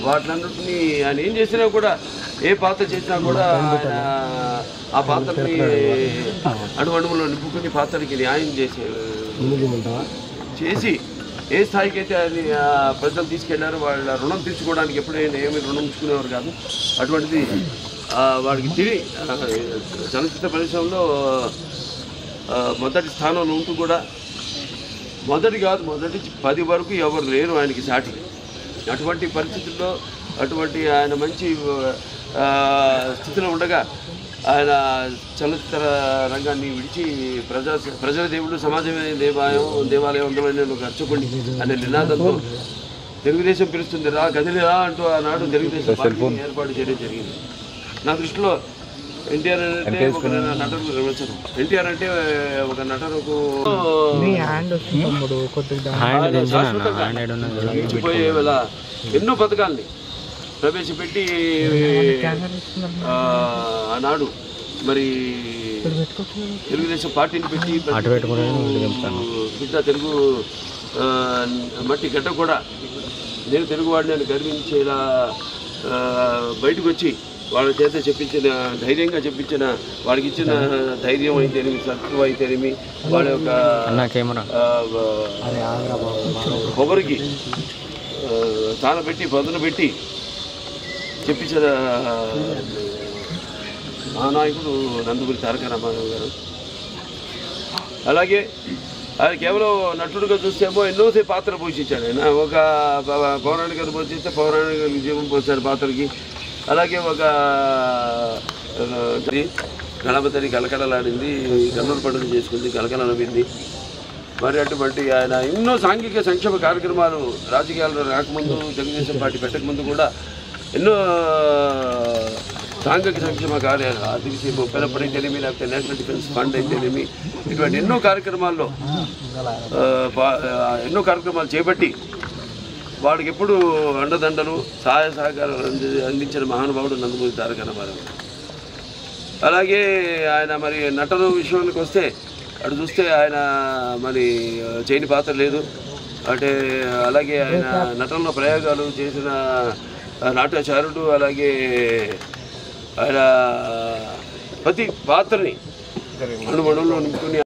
వాటినన్నింటినీ ఆయన ఏం చేసినా కూడా ఏ పాత్ర చేసినా కూడా ఆయన ఆ పాత్రని అణువణువులో నింపుకుని పాత్రకి న్యాయం చేసే చేసి ఏ స్థాయికి అయితే అది ఆ, ప్రజలు తీసుకెళ్లారో వాళ్ళ రుణం తీర్చుకోవడానికి ఎప్పుడైనా ఏమి రుణం ఉంచుకునేవారు కాదు అటువంటిది ఆ, వాడికి తిరిగి ఆ, చలనచిత్ర పరిశ్రమలో ఆ, మొదటి స్థానంలో ఉంటూ కూడా మొదటి కాదు మొదటి పది వరకు ఎవరు లేరు ఆయనకి సాటి అటువంటి పరిస్థితుల్లో అటువంటి ఆయన మంచి ఆ, స్థితిలో ఉండగా ఆయన చలనచిత్ర రంగాన్ని విడిచి ప్రజా ప్రజల దేవుడు సమాజమే దేవాలయం దేవాలయం అందమైన ఒక అర్చకుడిని అనే నినాదంతో తెలుగుదేశం పిలుస్తుంది రా కదిలి రా అంటూ ఆనాడు తెలుగుదేశం పార్టీని ఏర్పాటు చేయడం జరిగింది నా దృష్టిలో ఎన్టీఆర్ అంటే ఒక నటనకు నిర్వచనం ఎన్టీఆర్ అంటే ఒక నటనకు ఆయన శాశ్వతంగా నిలిచిపోయే వేళ ఎన్నో పథకాల్ని ప్రవేశపెట్టి ఆ, ఆనాడు మరి తెలుగుదేశం పార్టీని పెట్టి ప్రతి బిడ్డ తెలుగు ఆ, మట్టి గడ్డ కూడా నేను తెలుగువాడిని అని గర్వించేలా ఆ, బయటకు వచ్చి వాళ్ళ చేత చెప్పించిన ధైర్యంగా చెప్పించిన వాళ్ళకి ఇచ్చిన ధైర్యం అయితేనేమి సత్వం అయితేనేమి వాళ్ళ యొక్క ఆ, పొగరికి ఆ, తాను పెట్టి పదును పెట్టి చెప్పించిన మా నాయకుడు నందుగురి తారక రామారావు గారు అలాగే ఆయన కేవలం నటుడుగా చూస్తేమో ఎన్నోసేపు పాత్ర పోషించాడు ఆయన ఒక ప- పౌరాణిక కథ పోషిస్తే పౌరాణిక జీవం పోసాడు పాత్రకి అలాగే ఒక ఆ, ఇది గణపతిని కలకలలాడింది కన్నుల పండుగ చేసుకుంది కలకల నవ్వింది మరి అటువంటి ఆయన ఎన్నో సాంఘిక సంక్షేమ కార్యక్రమాలు రాజకీయాల్లో రాకముందు తెలుగుదేశం పార్టీ పెట్టకముందు కూడా ఎన్నో సాంఘిక సంక్షేమ కార్యాలు ఆర్టీసీ ముప్పైనప్పుడు అయితేనేమి లేకపోతే నేషనల్ డిఫెన్స్ ఫండ్ అయితేనేమి ఇటువంటి ఎన్నో కార్యక్రమాల్లో ఆ, పా- ఆ, ఎన్నో కార్యక్రమాలు చేపట్టి వాడికి ఎప్పుడు అండదండలు సహాయ సహకారాలు అంది అందించిన మహానుభావుడు నందమూరి తారక రామారావు అలాగే ఆయన మరి నటన విషయానికి వస్తే అటు చూస్తే ఆయన మరి చేయని పాత్ర లేదు అంటే అలాగే ఆయన నటనలో ప్రయోగాలు చేసిన నాట్యాచారుడు అలాగే ఆయన ప్రతి పాత్రని అణువణువులో నింపుకుని